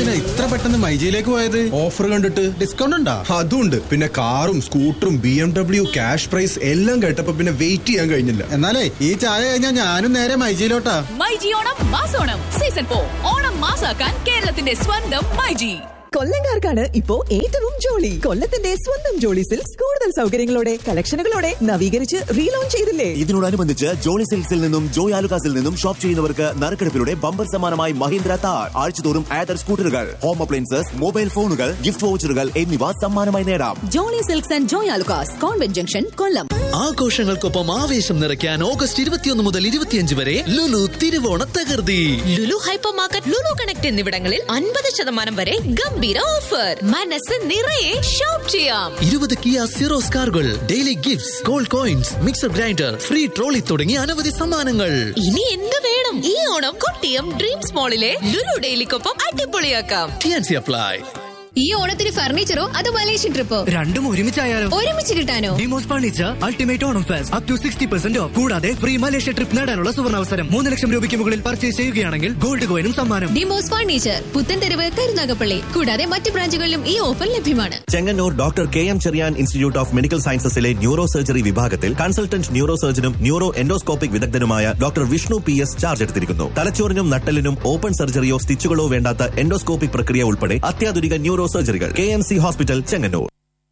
എന്തിനാ ഇത്ര പെട്ടെന്ന് മൈജിയിലേക്ക് പോയത് ഓഫർ കണ്ടിട്ട് ഡിസ്കൗണ്ട് ഉണ്ടോ അതുണ്ട് പിന്നെ കാറും സ്കൂട്ടറും B M W cash prize എല്ലാം കേട്ടപ്പോ പിന്നെ വെയിറ്റ് ചെയ്യാൻ കഴിഞ്ഞില്ല എന്നാലേ ഈ ചായ കഴിഞ്ഞാൽ ഞാനും നേരെ മൈജിയിലോട്ടാ മൈജി ഓണം മാസോണം സീസൺ ഫോർ ഓണം മാസാക്കാൻ കേരളത്തിന്റെ സ്വന്തം മൈജി കൊല്ലങ്കാർക്കാണ് ഇപ്പോ ഏറ്റവും ജോളി കൊല്ലത്തിന്റെ സ്വന്തം ജോളി സിൽക്സ് കൂടുതൽ സൗകര്യങ്ങളോടെ കളക്ഷനുകളോടെ നവീകരിച്ച് റീലോഞ്ച് ചെയ്തില്ലേ ഇതിനോടനുബന്ധിച്ച് ജോളി സിൽക്സിൽ നിന്നും ജോയ് ആലുക്കാസിൽ നിന്നും ഷോപ്പ് ചെയ്യുന്നവർക്ക് നറുക്കെടുപ്പിലൂടെ ബമ്പർ സമ്മാനമായി മഹീന്ദ്ര താർ ആഴ്ചതോറും ആദർ സ്കൂട്ടറുകൾ ഹോം അപ്ലയൻസസ് മൊബൈൽ ഫോണുകൾ ഗിഫ്റ്റ് വൗച്ചറുകൾ എന്നിവ സമ്മാനമായി നേടാം Jolly Silks and Joy Alukkas convent junction Kollam ആഘോഷങ്ങൾക്കൊപ്പം ആവേശം നിറയ്ക്കാൻ ഓഗസ്റ്റ് ഇരുപത്തിയൊന്ന് മുതൽ ഇരുപത്തിയഞ്ച് വരെ ലുലു തിരുവോണ തകർത്തി Lulu hyper market Lulu Connect എന്നിവിടങ്ങളിൽ അൻപത് ശതമാനം വരെ ഗംഭീര ഓഫർ മനസ്സ് നിറയെ ഷോപ്പ് ചെയ്യാം ഇരുപത് കിയ സിറോസ് കാറുകൾ daily gifts gold coins mixer grinder free trolley തുടങ്ങിയ അനവധി സമ്മാനങ്ങൾ ഇനി എന്ത് വേണം ഈ ഓണം കൊട്ടിയം ഡ്രീംസ് മോളിലെ ലുലു ഡെയിലിക്കൊപ്പം അടിപൊളിയാക്കാം ടിയാൻസി അപ്ലൈ ഈ ഓണത്തിന് ഫർണിച്ചറോ അതോ മലേഷ്യൻ ട്രിപ്പോ രണ്ടും ഒരുമിച്ചായാലോ ഒരുമിച്ച് കിട്ടാനോ ഡിമോസ് furniture ultimate Onam fest up to sixty percent off കൂടാതെ ഫ്രീ മലേഷ്യ ട്രിപ്പ് നേടാനുള്ള സുവർണാവസരം മൂന്ന് ലക്ഷം രൂപയ്ക്ക് മുകളിൽ പർച്ചേസ് ചെയ്യുകയാണെങ്കിൽ ഗോൾഡ് കോയിനും സമ്മാനം ഡിമോസ് ഫർണിച്ചർ പുത്തൻതെരുവ് കരുനാഗപ്പള്ളി കൂടാതെ മറ്റ് ബ്രാഞ്ചുകളിലും ഈ ഓഫർ ലഭ്യമാണ് Chengannur doctor K M Cherian institute of medical സയൻസസിലെ ന്യൂറോ സർജറി വിഭാഗത്തിൽ കൺസൾട്ടന്റ് ന്യൂറോ സർജനും ന്യൂറോ എൻഡോസ്കോപ്പിക് വിദഗ്ധനുമായ doctor Vishnu P S charge എടുത്തിരിക്കുന്നു തലച്ചോറിനും നട്ടലിനും ഓപ്പൺ സർജറിയോ സ്റ്റിച്ചുകളോ വേണ്ടാത്ത എൻഡോസ്കോപ്പിക് പ്രക്രിയ ഉൾപ്പെടെ അത്യാധുനിക ന്യൂറോ സർജറികൾ K M C hospital Chengannur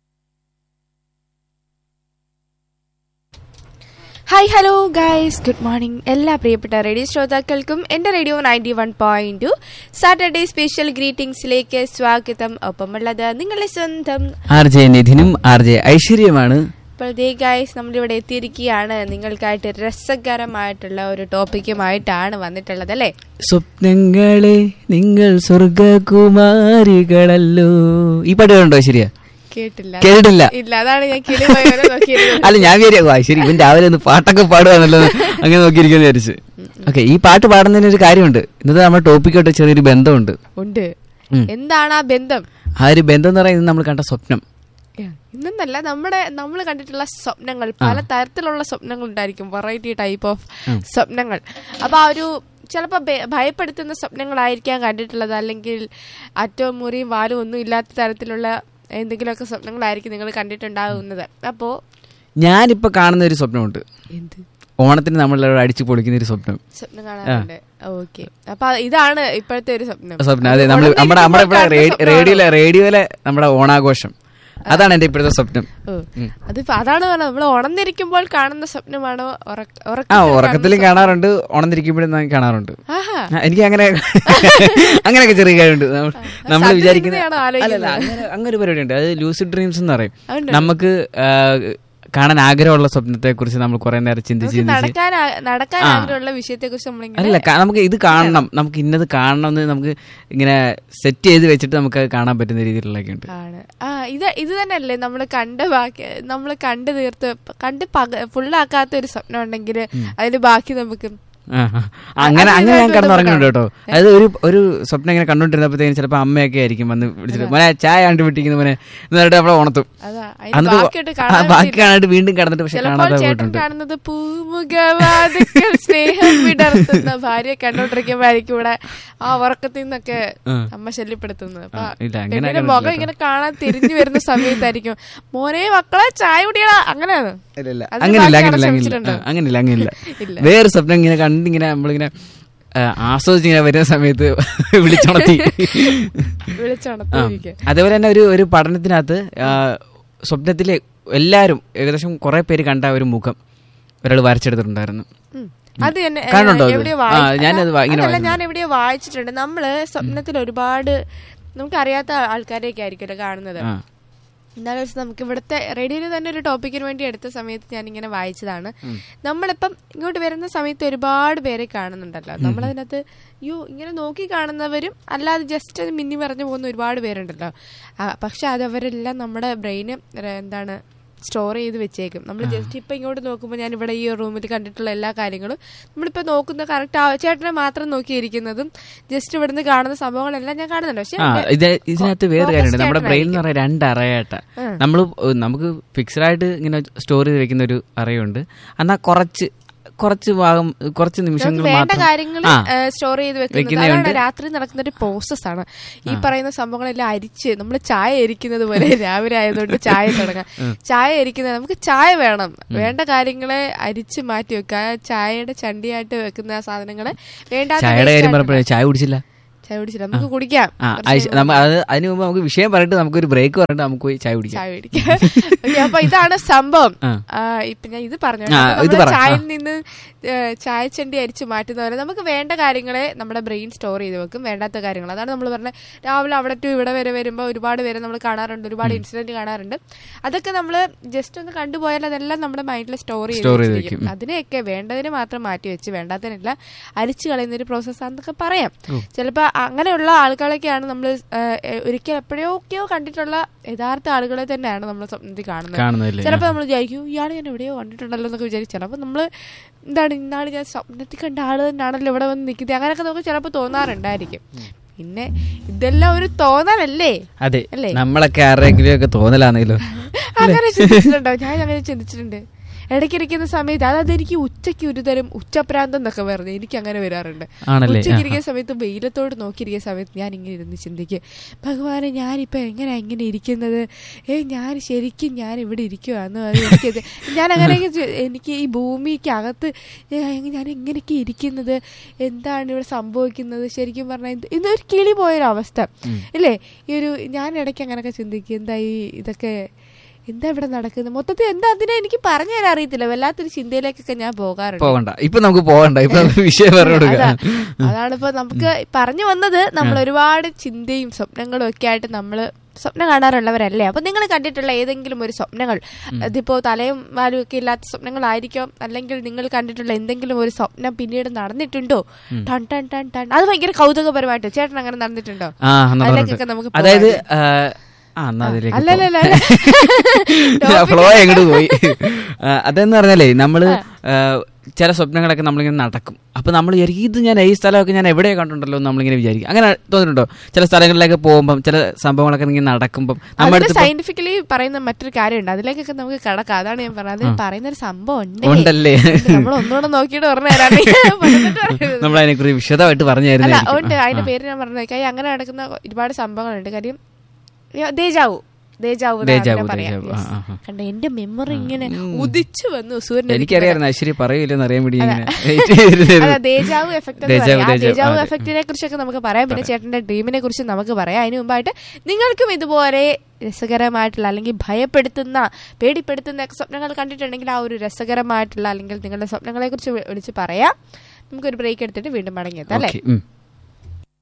hi hello guys good morning എല്ലാ പ്രിയപ്പെട്ട റേഡിയോ ശ്രോതാക്കൾക്കും എൻ്റെ radio ninety one point two Saturday special ഗ്രീറ്റിംഗ്സിലേക്ക് സ്വാഗതം ഒപ്പമുള്ളത് നിങ്ങളുടെ സ്വന്തം ആർ ജെ നിധിനും ആർ ജെ ഐശ്വര്യമാണ് അപ്പോൾ ദേ ഗായ്സ് നമ്മളിവിടെ എത്തിയിരിക്കുകയാണ് നിങ്ങൾക്കായിട്ട് രസകരമായിട്ടുള്ള ഒരു ടോപ്പിക്കുമായിട്ടാണ് വന്നിട്ടുള്ളത് അല്ലേ സ്വപ്നങ്ങളെ നിങ്ങൾ സ്വർഗകുമാരികളല്ലോ ഈ പാട്ട് കേട്ടോ ശരിയാ കേട്ടില്ല കേട്ടിട്ടില്ല. ഇല്ല അതാണ് ഞാൻ കിളി പോയത് നോക്കിയിരുന്നത് അല്ല ഞാൻ വിചാരിക്കും ശരി ഇവൻ രാവിലെ ഒന്ന് പാട്ടൊക്കെ പാടുകയാണല്ലോ അങ്ങനെ നോക്കിയിരിക്കുന്നു വിചാരിച്ച് ഓക്കെ ഈ പാട്ട് പാടുന്നതിന് ഒരു കാര്യമുണ്ട് ഇന്നത്തെ നമ്മുടെ ടോപ്പിക്കായിട്ട് ചെറിയൊരു ബന്ധമുണ്ട് ഉണ്ട് ഉം. എന്താണ് ആ ബന്ധം ആ ഒരു ബന്ധം എന്ന് പറയുന്നത് നമ്മൾ കണ്ട സ്വപ്നം ഇന്നല്ല നമ്മുടെ നമ്മൾ കണ്ടിട്ടുള്ള സ്വപ്നങ്ങൾ പല തരത്തിലുള്ള സ്വപ്നങ്ങൾ ഉണ്ടായിരിക്കും വെറൈറ്റി ടൈപ്പ് ഓഫ് സ്വപ്നങ്ങൾ അപ്പൊ ആ ഒരു ചിലപ്പോൾ ഭയപ്പെടുത്തുന്ന സ്വപ്നങ്ങളായിരിക്കാം കണ്ടിട്ടുള്ളത് അല്ലെങ്കിൽ അറ്റവും മുറിയും വാലും ഒന്നും ഇല്ലാത്ത തരത്തിലുള്ള എന്തെങ്കിലുമൊക്കെ സ്വപ്നങ്ങളായിരിക്കും നിങ്ങൾ കണ്ടിട്ടുണ്ടാകുന്നത് അപ്പോ ഞാനിപ്പോ കാണുന്ന ഒരു സ്വപ്നമുണ്ട് എന്ത് ഓണത്തിന് നമ്മളെല്ലാം അടിച്ചു പൊളിക്കുന്ന ഒരു സ്വപ്നം സ്വപ്നം കാണാറുണ്ട് ഓക്കെ അപ്പൊ ഇതാണ് ഇപ്പോഴത്തെ ഒരു സ്വപ്നം സ്വപ്നം അതെ നമ്മൾ നമ്മുടെ നമ്മുടെ ഇവിടെ ഉണർന്നിരിക്കുമ്പോൾ കാണുന്ന റേഡിയോയിലെ റേഡിയോയിലെ നമ്മുടെ ഓണാഘോഷം അതാണ് എന്റെ ഇപ്പോഴത്തെ സ്വപ്നം ഓ, അതിപ്പോ അതാണ് പറഞ്ഞത് നമ്മൾ ഉണർന്നിരിക്കുമ്പോൾ കാണുന്ന സ്വപ്നമാണോ ഉറക്ക- ആ ഉറക്കത്തിൽ ഉറക്കത്തിലും കാണുന്ന കാണാറുണ്ട് ഉണർന്നിരിക്കുമ്പോഴും ഞാൻ കാണാറുണ്ട് ആഹാ. ആ, എനിക്ക് അങ്ങനെ അങ്ങനെയൊക്കെ ചെറിയ കാര്യമുണ്ട് നമ്മൾ സത്യം വിചാരിക്കുന്ന തന്നെയാണോ അല്ലല്ല ആലോചിക്കുന്നത്? അങ്ങനെ അങ്ങനെ ഒരു പരിപാടി ഉണ്ട് അത് ലൂസിഡ് ഡ്രീംസ് എന്ന് പറയും അതുണ്ട്. നമുക്ക് ആ, കാണാൻ ആഗ്രഹമുള്ള സ്വപ്നത്തെ കുറിച്ച് നമ്മൾ കുറെ നേരം ചിന്തിച്ച് നമുക്ക് ചിന്തിച്ച് നടക്കാൻ ആ- നടക്കാൻ ആ. ആഗ്രഹമുള്ള വിഷയത്തെ കുറിച്ച് നമ്മളിങ്ങനെ അല്ല ക- നമുക്ക് ഇത് കാണണം നമുക്ക് ഇന്നത് കാണണം എന്ന് നമുക്ക് ഇങ്ങനെ സെറ്റ് ചെയ്ത് വെച്ചിട്ട് നമുക്ക് അത് കാണാൻ പറ്റുന്ന രീതിയിലുള്ളതൊക്കെ ഉണ്ട് ആണ് ആ ഇത് ഇത് തന്നെയല്ലേ നമ്മൾ കണ്ട് ബാക്കി നമ്മൾ കണ്ട് തീർത്ത് കണ്ട് പക ഫുള്ളാക്കാത്ത ഒരു സ്വപ്നം ഉണ്ടെങ്കിൽ അതിന് ബാക്കി നമുക്ക് ആ, ആ. അങ്ങനെ അത് അങ്ങനെ ഞാൻ ഇതായിട്ട് കിടന്നുറങ്ങുന്നുണ്ട് നമുക്ക് കേട്ടോ അതായത് ഒരു ഒരു സ്വപ്നം ഇങ്ങനെ കണ്ടോണ്ടിരുന്നപ്പോഴത്തേക്കും ചിലപ്പോൾ അമ്മയൊക്കെ ആയിരിക്കും വന്ന് വിളിച്ചിട്ട് മോനെ ചായ കണ്ടു വിട്ടിരിക്കുന്ന മോനെ എന്നിട്ട് നമ്മളെ ഉണർത്തും അതാ അതിന് എന്നിട്ട് ബാക്കിയായിട്ട് ആ, കാണാൻ ബാക്കി പറ്റില്ല. കാണാണ്ട് വീണ്ടും കിടന്നിട്ട് പക്ഷെ ചിലപ്പോൾ കാണാതെ ചേട്ടൻ പോയിട്ടുണ്ട് കാണുന്നത് പൂമുഖവാതിക്കൽ സ്നേഹം വിടർത്തുന്ന ഭാര്യ കണ്ടോണ്ടിരിക്കുമ്പോഴായിരിക്കും ഇവിടെ ആ ഉറക്കത്തിൽ നിന്നൊക്കെ ആ. അമ്മ ശല്യപ്പെടുത്തുന്നത് അപ്പൊ ആ, ഇല്ല, അങ്ങനെ പെണ്ണിന്റെ കണ്ടിട്ടില്ല മുഖം കേട്ടോ. ഇങ്ങനെ കാണാൻ തിരിഞ്ഞു വരുന്ന സമയത്തായിരിക്കും മോനെ മക്കളെ ചായ കുടിയടാ അങ്ങനെയാണ് ഇല്ല, ഇല്ല. അതിന് അങ്ങനെയില്ല ബാക്കി അങ്ങനെയില്ല കാണാൻ അങ്ങനെയില്ല ശ്രമിച്ചിട്ടുണ്ടോ? ആ, അങ്ങനെയില്ല അങ്ങനെയില്ല ഇല്ല. വേറെ സ്വപ്നം ഇങ്ങനെ കണ്ടിങ്ങനെ നമ്മളിങ്ങനെ ആ, ആസ്വദിച്ച് ഇങ്ങനെ വരുന്ന സമയത്ത് വിളിച്ചുണർത്തി വിളിച്ചുണർത്തിയിരിക്കും ആ. അതേപോലെ തന്നെ ഒരു ഒരു പഠനത്തിനകത്ത് ആ, സ്വപ്നത്തിലെ എല്ലാവരും ഏകദേശം കുറെ പേര് കണ്ട ഒരു മുഖം ഒരാൾ വരച്ചെടുത്തിട്ടുണ്ടായിരുന്നു ഉം. അത് തന്നെ ഏ, കാണുന്നുണ്ടോ അത്? എവിടെയോ ആ, വായി- ഞാനത് വാ- ഇങ്ങനെ അതല്ല, ഞാൻ വായിച്ചിട്ടുണ്ട്. എവിടെയോ വായിച്ചിട്ടുണ്ട് നമ്മള് സ്വപ്നത്തിൽ ഒരുപാട് നമുക്കറിയാത്ത ആൾക്കാരെയൊക്കെ ആയിരിക്കുമല്ലോ കാണുന്നത് ആ. എന്നാലും വെച്ച് നമുക്ക് ഇവിടുത്തെ റേഡിയോയിൽ തന്നെ ഒരു ടോപ്പിക്കിന് വേണ്ടി എടുത്ത സമയത്ത് ഞാൻ ഇങ്ങനെ വായിച്ചതാണ് നമ്മളിപ്പം ഇങ്ങോട്ട് വരുന്ന സമയത്ത് ഒരുപാട് പേരെ കാണുന്നുണ്ടല്ലോ നമ്മളതിനകത്ത് യോ ഇങ്ങനെ നോക്കി കാണുന്നവരും അല്ലാതെ ജസ്റ്റ് മിന്നി പറഞ്ഞു പോകുന്ന ഒരുപാട് പേരുണ്ടല്ലോ ആ, പക്ഷെ അത് അവരെല്ലാം നമ്മുടെ ബ്രെയിന് എന്താണ് സ്റ്റോർ ചെയ്ത് വെച്ചേക്കും നമ്മൾ ജസ്റ്റ് ഇപ്പൊ ഇങ്ങോട്ട് നോക്കുമ്പോൾ ഞാൻ ഇവിടെ ഈ റൂമിൽ കണ്ടിട്ടുള്ള എല്ലാ കാര്യങ്ങളും നമ്മളിപ്പോ നോക്കുന്ന കറക്റ്റ് ചേട്ടനെ മാത്രം നോക്കിയിരിക്കുന്നതും ജസ്റ്റ് ഇവിടുന്ന് കാണുന്ന സംഭവങ്ങളെല്ലാം ഞാൻ കാണുന്നുണ്ട് പക്ഷെ ആ എന്റെ ഇത് ഇതിനകത്ത് വേറെ focused കാര്യമുണ്ട് നമ്മുടെ ബ്രെയിൻ എന്ന് ആയിട്ടായിരിക്കും. പറയാൻ രണ്ട് അറയായിട്ടാ ആ. നമ്മൾ നമുക്ക് ഫിക്സഡ് ആയിട്ട് ഇങ്ങനെ സ്റ്റോർ ചെയ്ത് വെക്കുന്ന ഒരു അറയുണ്ട് എന്നാൽ കുറച്ച് കുറച്ച് ഭാഗം കുറച്ച് നിമിഷങ്ങൾ നമുക്ക് വേണ്ട മാത്രം കാര്യങ്ങൾ ആ, സ്റ്റോർ ചെയ്ത് വെക്കുന്നത് വെക്കുന്നതുകൊണ്ട് അതാണ് രാത്രി നടക്കുന്ന ഒരു പ്രോസസ് ആണ് ഈ പറയുന്ന സംഭവങ്ങളെല്ലാം അരിച്ച് നമ്മൾ ചായ എരിക്കുന്നത് പോലെ രാവിലെ ആയതുകൊണ്ട് ചായ തുടങ്ങാം ചായ എരിക്കുന്നത് നമുക്ക് ചായ വേണം വേണ്ട കാര്യങ്ങളെ അരിച്ച് മാറ്റി വെക്കുക ആ ചായയുടെ ചണ്ടിയായിട്ട് വെക്കുന്ന ആ സാധനങ്ങളെ വേണ്ടാത്ത ചായയുടെ waste കാര്യം ആയിട്ട് പറഞ്ഞപ്പോഴേ ചായ കുടിച്ചില്ല ചായ കുടിച്ചില്ല നമുക്ക് കുടിക്കാം ആ കുറച്ച് ആയിഷ- കഴിയുമ്പോ നമ്മ അത് അതിന് മുമ്പ് നമുക്ക് വിഷയം പറഞ്ഞിട്ട് നമുക്കൊരു ബ്രേക്ക് പറഞ്ഞിട്ട് നമുക്ക് പോയി ചായ കുടിക്കാം ചായ കുടിക്കാം Okay, അപ്പൊ ഇതാണ് സംഭവം ആ. ആ, ഇപ്പൊ ഞാൻ ഇത് പറഞ്ഞു ആ, അപ്പൊ ഇത് നമ്മള് പറ. ചായയിൽ ആ. നിന്ന് ചായ ചണ്ടി അരിച്ച് മാറ്റുന്ന പോലെ നമുക്ക് വേണ്ട കാര്യങ്ങളെ നമ്മുടെ ബ്രെയിൻ സ്റ്റോർ ചെയ്ത് വെക്കും വേണ്ടാത്ത കാര്യങ്ങൾ അതാണ് നമ്മൾ പറഞ്ഞത് രാവിലെ അവിടെ ടു ഇവിടെ വരെ വരുമ്പോൾ ഒരുപാട് പേരെ നമ്മൾ കാണാറുണ്ട് ഒരുപാട് ഇൻസിഡന്റ് കാണാറുണ്ട് അതൊക്കെ നമ്മൾ ജസ്റ്റ് ഒന്ന് കണ്ടുപോയാൽ അതെല്ലാം നമ്മുടെ മൈൻഡിൽ സ്റ്റോർ ചെയ്ത് Store ചെയ്ത് വെച്ചിരിക്കും. അതിനെയൊക്കെ വേണ്ടതിന് മാത്രം മാറ്റി വെച്ച് വേണ്ടാത്തതിനെല്ലാം അരിച്ചു കളയുന്ന ഒരു പ്രോസസ്സ് ആണെന്നൊക്കെ പറയാം ചിലപ്പോൾ അങ്ങനെയുള്ള ആളുകളൊക്കെയാണ് നമ്മൾ ഒരിക്കൽ എപ്പോഴൊക്കെയോ കണ്ടിട്ടുള്ള യഥാർത്ഥ ആളുകളെ തന്നെയാണ് നമ്മൾ സ്വപ്നത്തിൽ കാണുന്നത് കാണുന്നതല്ലേ ചിലപ്പോൾ നമ്മൾ വിചാരിക്കും ഇയാൾ ഞാൻ എവിടെയോ കണ്ടിട്ടുണ്ടല്ലോ എന്നൊക്കെ വിചാരിച്ചു ചിലപ്പോൾ നമ്മൾ എന്താണ് ഇന്നാൾ ഞാൻ സ്വപ്നത്തിൽ കണ്ട ആള് തന്നെയാണല്ലോ ഇവിടെ വന്ന് നിൽക്കുന്നത് അങ്ങനെയൊക്കെ നമുക്ക് ചിലപ്പോൾ തോന്നാറുണ്ടായിരിക്കും പിന്നെ ഇതെല്ലാം ഒരു തോന്നലല്ലേ അതെ അല്ലേ? നമ്മളൊക്കെ ആരെങ്കിലും ഒക്കെ തോന്നലാണെങ്കിലോ അങ്ങനെ ചിന്തിച്ചിട്ടുണ്ടോ ഞാൻ അങ്ങനെ ചിന്തിച്ചിട്ടുണ്ട് ഇടയ്ക്കിരിക്കുന്ന സമയത്ത് അതായത് എനിക്ക് ഉച്ചയ്ക്ക് ഒരു തരം ഉച്ചപ്രാന്തം എന്നൊക്കെ പറഞ്ഞു എനിക്ക് അങ്ങനെ വരാറുണ്ട് ആണല്ലേ? ഉച്ചയ്ക്ക് ആഹാ. ഇരിക്കുന്ന സമയത്ത് വെയിലത്തോട് നോക്കിയിരിക്കുന്ന സമയത്ത് ഞാൻ ഇങ്ങനെ ഇരുന്ന് ചിന്തിക്കും ഭഗവാനെ ഞാനിപ്പോ എങ്ങനെയാ ഇങ്ങനെ ഇരിക്കുന്നത് ഏ ഞാൻ ശരിക്കും ഞാൻ ഇവിടെ ഇരിക്കുവാന്ന് എനിക്ക് ഇത് ഞാൻ അങ്ങനെയൊക്കെ ചി- എനിക്ക് ഈ ഭൂമിക്ക് അകത്ത് ഏ, ഞാൻ എങ്ങനെയൊക്കെ ഇരിക്കുന്നത് എന്താണ് ഇവിടെ സംഭവിക്കുന്നത് ശരിക്കും പറഞ്ഞാൽ ഇത് ഇതൊരു കിളി പോയൊരവസ്ഥ ഇല്ലേ ഈ ഒരു ഞാൻ ഇടയ്ക്ക് അങ്ങനെയൊക്കെ ചിന്തിക്കും എന്താ ഈ ഇതൊക്കെ എന്താ ഇവിടെ നടക്കുന്നത് മൊത്തത്തിൽ എന്താ അതിനെ എനിക്ക് പറഞ്ഞു തരാൻ അറിയത്തില്ല വല്ലാത്തൊരു ചിന്തയിലേക്കൊക്കെ ഞാൻ പോകാറുണ്ട് പോകണ്ട ഇപ്പൊ നമുക്ക് പോകണ്ട ഇപ്പൊ നമുക്ക് വിഷയം പറഞ്ഞു അതാ കൊടുക്കാം അതാണ് ഇപ്പൊ നമുക്ക് പറഞ്ഞു വന്നത് നമ്മൾ ഒരുപാട് ചിന്തയും സ്വപ്നങ്ങളും ഒക്കെ ആയിട്ട് നമ്മൾ സ്വപ്നം കാണാറുള്ളവരല്ലേ അപ്പൊ നിങ്ങൾ കണ്ടിട്ടുള്ള ഏതെങ്കിലും ഒരു സ്വപ്നങ്ങൾ അതിപ്പോ തലയും വാലും ഒക്കെ ഇല്ലാത്ത സ്വപ്നങ്ങളായിരിക്കും അല്ലെങ്കിൽ നിങ്ങൾ കണ്ടിട്ടുള്ള എന്തെങ്കിലും ഒരു സ്വപ്നം പിന്നീട് നടന്നിട്ടുണ്ടോ ടൺ ടൺ ടൺ ടൺ അത് ഭയങ്കര കൗതുകപരമായിട്ട് ചേട്ടൻ അങ്ങനെ നടന്നിട്ടുണ്ടോ ആ എന്നാ അതിലേക്കൊക്കെ പറഞ്ഞിട്ട്. നമുക്ക് അതായത് പോകാം. ആ, ആ എന്നാ അതിലേക്ക് അല്ലല്ലല്ല ഫ്ലോ എങ്ങോട്ട് പോയി ആ, അതെന്ന് പറഞ്ഞാലേ നമ്മള് ആ, ചില സ്വപ്നങ്ങളൊക്കെ നമ്മളിങ്ങനെ നടക്കും അപ്പൊ നമ്മൾ വിചാരിക്കും ഇത് ഞാൻ ഈ സ്ഥലമൊക്കെ ഞാൻ എവിടെ കണ്ടിട്ടുണ്ടല്ലോ എന്ന് നമ്മളിങ്ങനെ വിചാരിക്കും അങ്ങനെ തോന്നിയിട്ടുണ്ടോ ചില സ്ഥലങ്ങളിലേക്ക് പോകുമ്പോൾ ചില സംഭവങ്ങളൊക്കെ ഇങ്ങനെ നടക്കുമ്പോൾ നമ്മുടെ അതിന് അടുത്ത് ഇപ്പം- സയന്റിഫിക്കലി പറയുന്ന മറ്റൊരു കാര്യമുണ്ട് അതിലേക്കൊക്കെ നമുക്ക് കടക്കാം അതാണ് ഞാൻ പറഞ്ഞത് അതിൽ പറയുന്ന ഒരു സംഭവം ഉണ്ട് ഉണ്ടല്ലേ നമ്മൾ ഒന്നുകൂടെ നോക്കിയിട്ട് പറഞ്ഞു തരാണ് പറഞ്ഞിട്ട് പറയരുത്. നമ്മൾ അതിനെക്കുറിച്ച് വിശദമായിട്ട് പറഞ്ഞു അല്ല തരുന്നതായിരിക്കും. ഉണ്ട് ആ, അതിന്റെ ആ. പേര് ഞാൻ പറഞ്ഞേക്കാം അങ്ങനെ നടക്കുന്ന ഒരുപാട് സംഭവങ്ങളുണ്ട് കാര്യം യ- ദേജാവു ദേജാവു എന്നാ ദേജാവു, അതിനെ പറയാ. ദേജാവു. ആ, Yes. ആ, ആ. കണ്ട എന്റെ മെമ്മറി ഇങ്ങനെ ഉദിച്ചു വന്നു സൂര്യൻ എനിക്കറിയായിരുന്നു ഐശ്വര്യ പറയൂലെന്ന് അറിയാൻ വേണ്ടി ഇങ്ങനെ അതാ. wait ചെയ്തിരുന്നു. അല്ല ദേജാവു എഫക്ട് ദേജാവു, ദേജാവു, ദേജാവു അതെ. എഫക്റ്റിനെ കുറിച്ചൊക്കെ നമുക്ക് പറയാം പിന്നെ ചേട്ടന്റെ ഡ്രീമിനെ കുറിച്ച് നമുക്ക് പറയാം അതിന് മുമ്പായിട്ട് നിങ്ങൾക്കും ഇതുപോലെ രസകരമായിട്ടുള്ള അല്ലെങ്കിൽ ഭയപ്പെടുത്തുന്ന പേടിപ്പെടുത്തുന്ന ഒക്കെ സ്വപ്നങ്ങൾ കണ്ടിട്ടുണ്ടെങ്കിൽ ആ ഒരു രസകരമായിട്ടുള്ള അല്ലെങ്കിൽ നിങ്ങളുടെ സ്വപ്നങ്ങളെ കുറിച്ച് വിളിച്ച് പറയാം നമുക്കൊരു ബ്രേക്ക് എടുത്തിട്ട് വീണ്ടും മടങ്ങിയെത്താം അല്ലേ Okay, ഉം.